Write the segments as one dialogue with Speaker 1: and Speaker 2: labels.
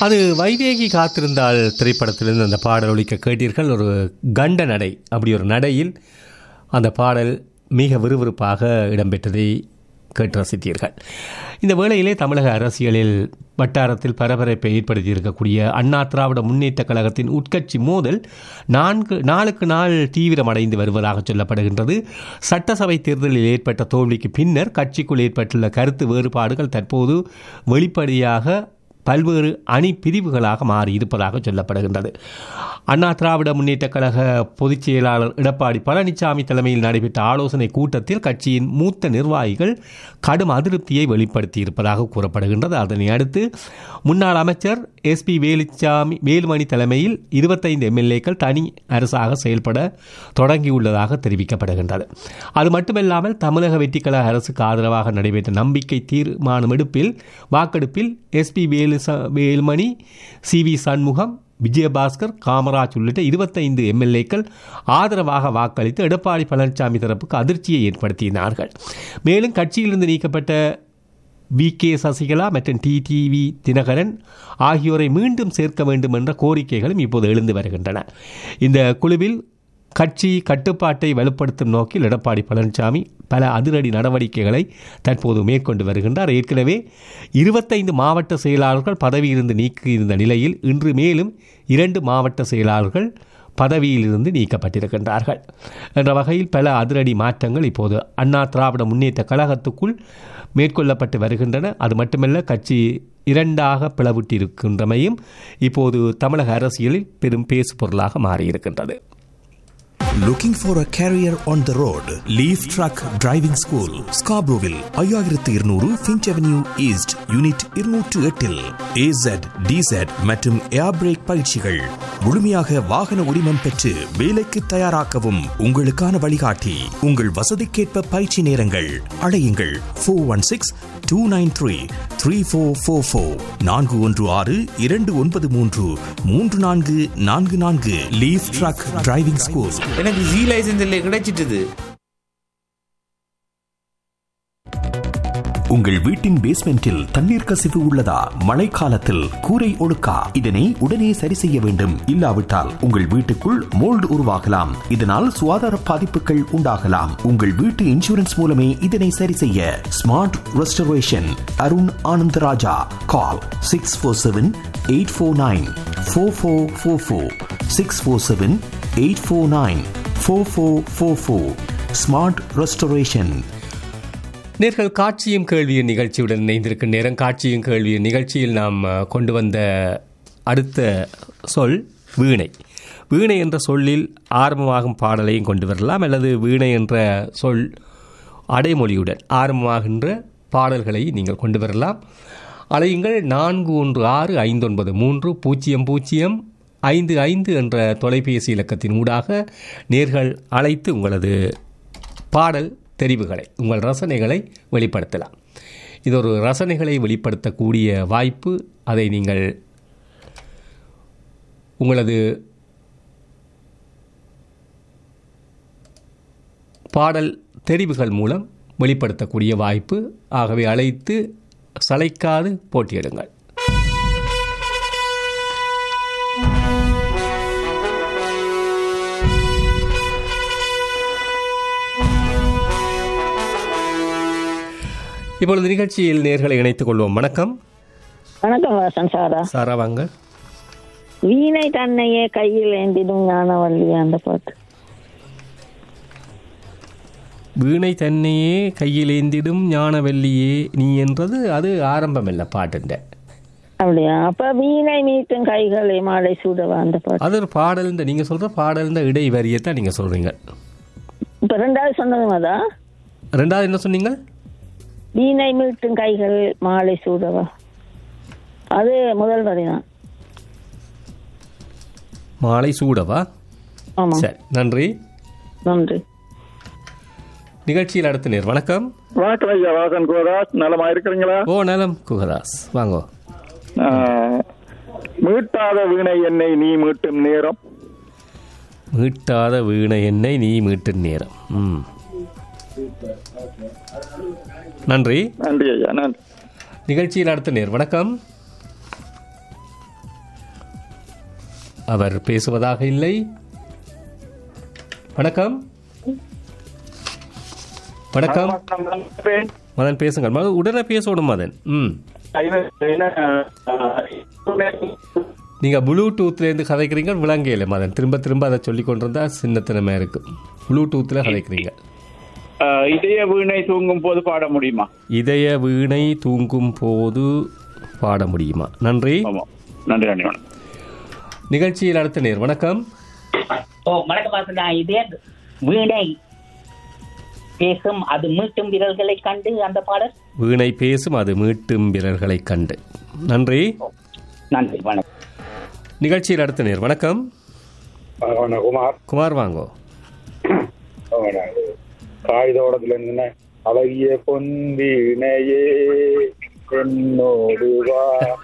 Speaker 1: அது வைதேகி காத்திருந்தால் திரைப்படத்திலிருந்து அந்த பாடல் ஒலிக்க கேட்டீர்கள் ஒரு கண்ட நடை அப்படி ஒரு நடையில் அந்த பாடல் மிக விறுவிறுப்பாக இடம்பெற்றதை கேட்டு ரசித்தீர்கள் இந்த வேளையிலே தமிழக அரசியலில் வட்டாரத்தில் பரபரப்பை ஏற்படுத்தி இருக்கக்கூடிய அண்ணா திராவிட முன்னேற்ற கழகத்தின் உட்கட்சி மோதல் நான்கு நாளுக்கு நாள் தீவிரமடைந்து வருவதாக சொல்லப்படுகின்றது சட்டசபை தேர்தலில் ஏற்பட்ட தோல்விக்கு பின்னர் கட்சிக்குள் ஏற்பட்டுள்ள கருத்து வேறுபாடுகள் தற்போது வெளிப்படையாக பல்வேறு அணி பிரிவுகளாக மாறியிருப்பதாக சொல்லப்படுகின்றது அண்ணா திராவிட முன்னேற்ற கழக பொதுச் செயலாளர் எடப்பாடி பழனிசாமி தலைமையில் நடைபெற்ற ஆலோசனை கூட்டத்தில் கட்சியின் மூத்த நிர்வாகிகள் கடும் அதிருப்தியை வெளிப்படுத்தியிருப்பதாக கூறப்படுகின்றது அதனை அடுத்து முன்னாள் அமைச்சர் எஸ்பி வேலுச்சாமி வேலுமணி தலைமையில் இருபத்தைந்து எம்எல்ஏக்கள் தனி அரசாக செயல்பட தொடங்கியுள்ளதாக தெரிவிக்கப்படுகின்றது அது மட்டுமல்லாமல் தமிழக வெற்றிக்கழக அரசுக்கு ஆதரவாக நடைபெற்ற நம்பிக்கை தீர்மானம் எடுப்பில் வாக்கெடுப்பில் S P Velu Velumani C V Shanmugam Vijayabaskar Kamaraj உள்ளிட்ட இருபத்தைந்து எம்எல்ஏக்கள் ஆதரவாக வாக்களித்து எடப்பாடி பழனிசாமி தரப்புக்கு அதிர்ச்சியை ஏற்படுத்தினார்கள் மேலும் கட்சியிலிருந்து நீக்கப்பட்ட வி கே சசிகலா மற்றும் டிடிவி தினகரன் ஆகியோரை மீண்டும் சேர்க்க வேண்டும் என்ற கோரிக்கைகளும் இப்போது எழுந்து வருகின்றன இந்த குழுவில் கட்சி கட்டுப்பாட்டை வலுப்படுத்தும் நோக்கில் எடப்பாடி பழனிசாமி பல அதிரடி நடவடிக்கைகளை தற்போது மேற்கொண்டு வருகின்றார் ஏற்கனவே இருபத்தைந்து மாவட்ட செயலாளர்கள் பதவியிலிருந்து நீக்கியிருந்த நிலையில் இன்று மேலும் இரண்டு மாவட்ட செயலாளர்கள் பதவியிலிருந்து நீக்கப்பட்டிருக்கின்றார்கள் என்ற வகையில் பல அதிரடி மாற்றங்கள் இப்போது அண்ணா திராவிட முன்னேற்ற கழகத்துக்குள் மேற்கொள்ளப்பட்டு வருகின்றன அது மட்டுமல்ல கட்சி இரண்டாக பிளவிட்டிருக்கின்றமையும் இப்போது தமிழக அரசியலில் பெரும் பேசு பொருளாக மாறியிருக்கின்றது
Speaker 2: Looking for a career on the road? Leaf Truck Driving School, Scarboroughville, ஐயாயிரத்து இருநூறு ஃபின்ச் அவென்யூ ஈஸ்ட் யூனிட் இருநூற்று எட்டில் ஏசட் டிசட் மற்றும் ஏர் பிரேக் பயிற்சிகள் முழுமையாக வாகன உரிமம் பெற்று வேலைக்கு தயாராக்கவும் உங்களுக்கான வழிகாட்டி உங்கள் வசதிக்கேற்ப பயிற்சி நேரங்கள் அழையுங்கள் four one six two nine three three four four four நான்கு ஒன்று ஆறு இரண்டு ஒன்பது மூன்று மூன்று நான்கு நான்கு நான்கு லீஃப் ட்ரக் டிரைவிங் ஸ்கூல்
Speaker 3: எனக்கு ஜி லைசன்ஸ் இல்லை கிடைச்சிட்டுது
Speaker 2: உங்கள் வீட்டின் பேஸ்மெண்டில் தண்ணீர் கசிவு உள்ளதா மழைக்காலத்தில் கூரை ஒழுக்கா இதனை உடனே சரி செய்ய வேண்டும் இல்லாவிட்டால் உங்கள் வீட்டுக்குள் மோல்டு உருவாகலாம் இதனால் சுகாதார பாதிப்புகள் உண்டாகலாம் உங்கள் வீட்டு இன்சூரன்ஸ் மூலமே இதனை சரி செய்ய Smart Restoration Arun Anandaraja call six four seven eight four nine four four four four six four seven eight four nine four four four four Smart Restoration
Speaker 1: நேர்கள் காட்சியும் கேள்வியும் நிகழ்ச்சியுடன் இணைந்திருக்கும் நேரம் காட்சியும் கேள்வியும் நிகழ்ச்சியில் நாம் அஹ், கொண்டு வந்த அடுத்த சொல் வீணை வீணை என்ற சொல்லில் ஆரம்பமாகும் பாடலையும் கொண்டு வரலாம் அல்லது வீணை என்ற சொல் அடைமொழியுடன் ஆரம்பமாகின்ற பாடல்களை நீங்கள் கொண்டு வரலாம் அலையுங்கள் நான்கு ஒன்று ஆறு ஐந்து ஒன்பது மூன்று பூஜ்ஜியம் பூஜ்ஜியம் ஐந்து ஐந்து என்ற தொலைபேசி இலக்கத்தின் ஊடாக நேர்கள் அழைத்து உங்களது பாடல் தெரிவுகளை உங்கள் ரசனைகளை வெளிப்படுத்தலாம் இது ஒரு ரசனைகளை வெளிப்படுத்தக்கூடிய வாய்ப்பு அதை நீங்கள் உங்களது பாடல் தெரிவுகள் மூலம் வெளிப்படுத்தக்கூடிய வாய்ப்பு ஆகவே அழைத்து சளைக்காது போட்டியிடுங்கள் இப்பொழுது நிகழ்ச்சியில் நேர்களை இணைத்துக் கொள்வோம் வணக்கம்
Speaker 4: வணக்கம் வாசன் சாரா
Speaker 1: சாரா வாங்க
Speaker 4: வீணை தன்னையே கையில் ஏந்திடும் ஞானவல்லி அந்த பாட்டு
Speaker 1: வீணை தன்னையே கையில் ஏந்திடும் ஞானவெல்லியே நீ என்றது அது ஆரம்பமில்லை பாட்டுண்ட
Speaker 4: அப்படியா அப்ப வீணை மீட்டும் கைகளை மாலை சூடவா அந்த பாட்டு
Speaker 1: அது ஒரு பாடல்ந்த நீங்கள் சொல்கிற பாடல்ந்த இடை வரியத்தான் நீங்கள் சொல்கிறீங்க
Speaker 4: இப்ப ரெண்டாவது சொன்னதும் அதான்
Speaker 1: ரெண்டாவது என்ன சொன்னீங்க
Speaker 4: வீணை மீட்டும் கைகள் மாலை சூடவா அது முதல் வரி தான்
Speaker 1: மாலை சூடவா
Speaker 4: ஆமா
Speaker 1: சரி நன்றி
Speaker 4: நன்றி
Speaker 1: நிகழ்ச்சியில் அடுத்த நேர் வணக்கம்
Speaker 5: வணக்கம் ஐயா வாசன் கோதாஸ் நலமா இருக்கிறீங்களா
Speaker 1: ஓ நலம் குகதாஸ் வாங்கோ
Speaker 5: ஆஹ், மீட்டாத வீணை என்னை நீ மீட்டும் நேரம்
Speaker 1: மீட்டாத வீணை எண்ணெய் நீ மீட்டும் நேரம் ம் நன்றி
Speaker 5: நன்றி ஐயா நன்றி
Speaker 1: நிகழ்ச்சியில் அடுத்த நேர் வணக்கம் அவர் பேசுவதாக இல்லை வணக்கம் வணக்கம் மதன் பேசுங்கள் மதன் உடனே பேசணும் மதன் ம் நீங்க ப்ளூடூத்ல இருந்து கதைக்கிறீங்க விளங்கையில மதன் திரும்ப திரும்ப அதை சொல்லி கொண்டிருந்தா சின்னத்தனமா இருக்கு ப்ளூடூத்ல கதைக்கிறீங்க
Speaker 5: ஆஹ் இதய வீணை தூங்கும் போது பாட முடியுமா
Speaker 1: இதய வீணை தூங்கும் போது பாட முடியுமா நன்றி
Speaker 5: ஆமா நன்றி நன்றி வணக்கம்
Speaker 1: நிகழ்ச்சியில் அடுத்த நேர் வணக்கம்
Speaker 6: ஓ வணக்கம் வாசனா இதே வீணை பேசும் அது மீட்டும் விரல்களை கண்டு அந்த பாடல்
Speaker 1: வீணை பேசும் அது மீட்டும் விரல்களை கண்டு நன்றி
Speaker 6: நன்றி வணக்கம்
Speaker 1: நிகழ்ச்சியில் அடுத்த நேர் வணக்கம்
Speaker 7: குமார்
Speaker 1: குமார் வாங்கோ
Speaker 7: காகிதோடத்துல இருந்து அழகிய பொன்வீணையே என்னோடு வா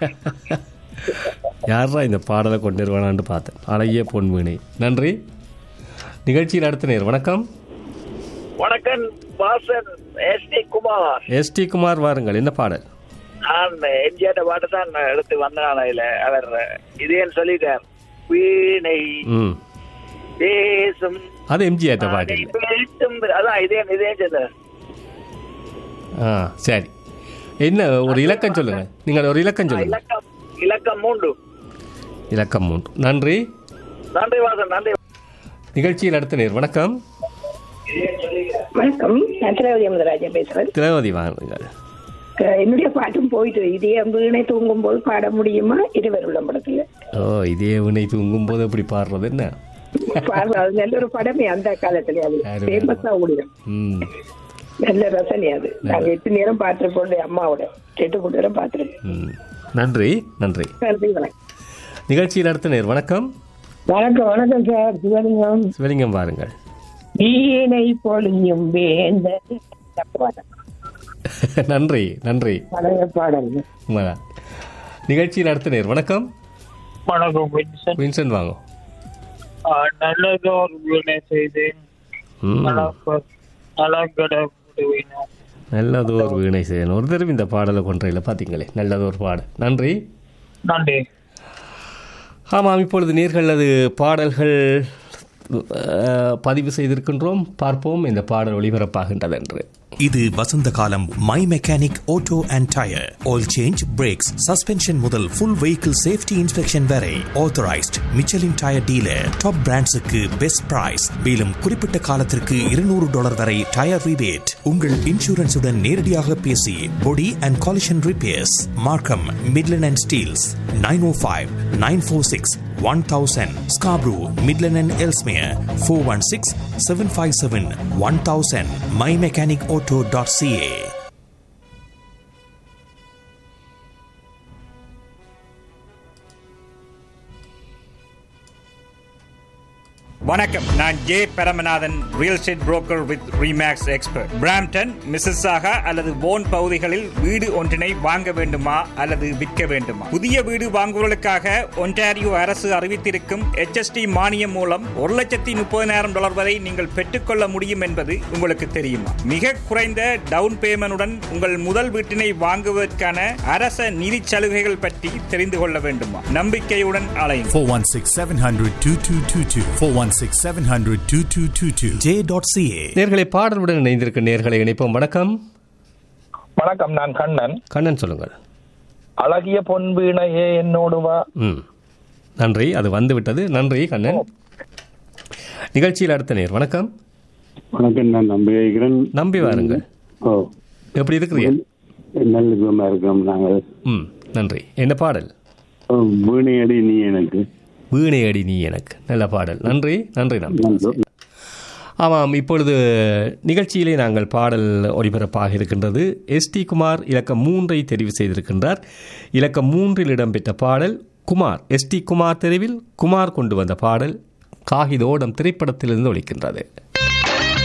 Speaker 1: யாரா இந்த பாடலை கொண்டு வருவானான்னு பார்த்தேன் அழகிய பொன் வீணை நன்றி நிகழ்ச்சியில் அடுத்த நேர் வணக்கம்
Speaker 8: வணக்கம் Vasan S T Kumar
Speaker 1: S T Kumar வாருங்கள் என்ன பாடல்
Speaker 8: நான் எம்ஜிஆர் பாட்டு தான் எடுத்து வந்தனால இல்ல அவர் இதேன்னு சொல்லிட்டார் வீணை
Speaker 1: ம்
Speaker 8: பேசும்
Speaker 1: அது எம்ஜிஆர் பாட்டு இல்லை
Speaker 8: பேசும் அதான் இதே இதே சொன்னார்
Speaker 1: ஆ சரி என்ன ஒரு இலக்கம் சொல்லுங்க நீங்கள் ஒரு இலக்கம் சொல்லுங்க
Speaker 8: இலக்கம் இலக்கம் மூன்று
Speaker 1: இலக்கம் மூன்று நன்றி
Speaker 8: நன்றி வாசன் நன்றி
Speaker 1: நிகழ்ச்சியில் அடுத்த நேர் வணக்கம்
Speaker 4: வணக்கம் நான் திரௌதி அமுதராஜன் பேசுறேன்
Speaker 1: திரௌதி வாருங்கள்
Speaker 4: க- என்னுடைய பாட்டும் போயிட்டு இதே வீணை தூங்கும் போது பாட முடியுமா இருவர் உள்ள படத்துல
Speaker 1: ஓ இதே வினை தூங்கும் போது எப்படி பாடுறது என்ன
Speaker 4: பாரு, அது நல்ல ஒரு படமே அந்த காலத்துல அது
Speaker 1: யாரு
Speaker 4: ஃபேமஸா ஓடிடும்
Speaker 1: ம்
Speaker 4: நல்ல ரசனை அது நாங்க எட்டு நேரம் பார்த்திருப்போம் அம்மாவோட எட்டு மூணு நேரம் பார்த்திருப்போம்
Speaker 1: ம் நன்றி நன்றி
Speaker 4: நன்றி வணக்கம்
Speaker 1: நிகழ்ச்சியில் அடுத்த நேர் வணக்கம்
Speaker 4: வணக்கம் வணக்கம் சார் சிவலிங்கம்
Speaker 1: சிவலிங்கம் வாருங்கள்
Speaker 4: வீணை பொழியும் வேந்த
Speaker 1: நன்றி நன்றி
Speaker 4: பழைய பாடல்
Speaker 1: உண்மைதான். நிகழ்ச்சியில் அடுத்த நேர் வணக்கம்
Speaker 9: வணக்கம் வின்சன்
Speaker 1: வின்சென்ட் வாங்க
Speaker 9: நல்லதோர் வீணை செய்தேன்
Speaker 1: ம்
Speaker 9: அலங்கட விடுவினோம்
Speaker 1: நல்லதோர் வீணை செய்யணும் ஒரு தடவை இந்த பாடலை கொன்றையில் பார்த்தீங்களே நல்லதோர் பாடல் நன்றி
Speaker 9: நன்றி
Speaker 1: ஆமாம் இப்பொழுது நேர்கள் அது பாடல்கள் அஹ், பதிவு செய்திருக்கின்றோம் பார்ப்போம் இந்த பாடல் ஒளிபரப்பாகின்றது என்று
Speaker 2: இது வசந்த காலம் My Mechanic Auto and tyre oil change brakes suspension முதல் ஃபுல் வெஹிக்கிள் சேஃப்டி இன்ஸ்பெக்ஷன் வரை authorised Michelin tyre dealer top பிராண்ட்ஸுக்கு பெஸ்ட் பிரைஸ் மேலும் குறிப்பிட்ட காலத்திற்கு இருநூறு டாலர் வரை டயர் ரிபேட் உங்கள் இன்சூரன்ஸுடன் நேரடியாக பேசி body and collision repairs Markham Midland and Steeles nine O five nine four six one thousand Scarborough Midland and Ellesmere four one six seven five seven one thousand My Mechanic Auto dot CA
Speaker 10: வணக்கம் நான் J Paramanathan real estate broker with Remax expert Brampton Mississauga அல்லது போன் பகுதிகளில் வீடு ஒன்றினை வாங்க வேண்டுமா அல்லது விற்க வேண்டுமா புதிய வீடு வாங்குவதற்காக ஒன்டாரியோ அரசு அறிவித்திருக்கும் HST மானியம் மூலம் ஒரு லட்சத்தி முப்பதினாயிரம் டாலர் வரை நீங்கள் பெற்றுக்கொள்ள முடியும் என்பது உங்களுக்கு தெரியுமா மிக குறைந்த டவுன் பேமெண்டுடன் உங்கள் முதல் வீட்டினை வாங்குவதற்கான அரச நிதி சலுகைகள் பற்றி தெரிந்து கொள்ள வேண்டுமா நம்பிக்கையுடன் அலையும்
Speaker 11: 416 700 2222. 416 700 2222.
Speaker 2: ஜே டாட் சிஏ
Speaker 1: நேர்களை பாடலுடன் இணைந்திருக்க நேர்களை இணைப்போம் வணக்கம்
Speaker 7: வணக்கம் நான் கண்ணன்
Speaker 1: கண்ணன் சொல்லுங்கள்
Speaker 7: அழகிய பொன் வீணையே என்னோடு வா
Speaker 1: ம் நன்றி அது வந்து விட்டது நன்றி கண்ணன் நிகழ்ச்சியில் அடுத்த நேர் வணக்கம்
Speaker 7: வணக்கம் நான் நம்பி வைக்கிறேன்
Speaker 1: நம்பி வாருங்க
Speaker 7: ஓ
Speaker 1: எப்படி இருக்கிறீங்க
Speaker 7: நல்ல விதமா இருக்கோம் நாங்கள்
Speaker 1: ம் நன்றி என்ன பாடல்
Speaker 7: வீணையடி நீ எனக்கு
Speaker 1: வீணை அடி நீ எனக்கு நல்ல பாடல் நன்றி நன்றி நன்றி ஆமாம் இப்பொழுது நிகழ்ச்சியிலே நாங்கள் பாடல் ஒளிபரப்பாக இருக்கின்றது எஸ்டி குமார் இலக்கம் மூன்றை தெரிவு செய்திருக்கின்றார் இலக்கம் மூன்றில் இடம்பெற்ற பாடல் குமார் எஸ்டி குமார் தெருவில் குமார் கொண்டு வந்த பாடல் காகிதோடம் திரைப்படத்திலிருந்து ஒலிக்கின்றது